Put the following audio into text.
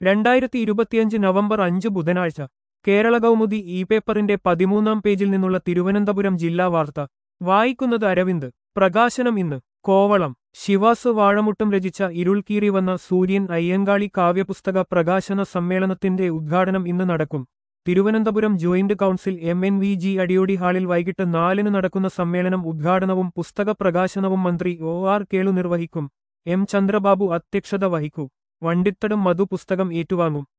രണ്ടായിരത്തി ഇരുപത്തിയഞ്ച് നവംബർ അഞ്ച് ബുധനാഴ്ച കേരള കൗമുദി ഇ പേപ്പറിന്റെ പതിമൂന്നാം പേജിൽ നിന്നുള്ള തിരുവനന്തപുരം ജില്ലാ വാർത്ത വായിക്കുന്നത് അരവിന്ദ് പ്രകാശനം ഇന്ന് കോവളം ശിവാസ് വാഴമുട്ടും രചിച്ച ഇരുൾക്കീറി വന്ന സൂര്യൻ അയ്യങ്കാളി കാവ്യപുസ്തക പ്രകാശന സമ്മേളനത്തിന്റെ ഉദ്ഘാടനം ഇന്ന് നടക്കും Thiruvananthapuram joint council M N V G Adiyodi ഹാളിൽ വൈകിട്ട് നാലിന് നടക്കുന്ന സമ്മേളനം ഉദ്ഘാടനവും പുസ്തക പ്രകാശനവും മന്ത്രി ഒ ആർ കേളു നിർവഹിക്കും എം ചന്ദ്രബാബു അധ്യക്ഷത വഹിക്കൂ വണ്ടിത്തടം മധു പുസ്തകം ഏറ്റുവാങ്ങും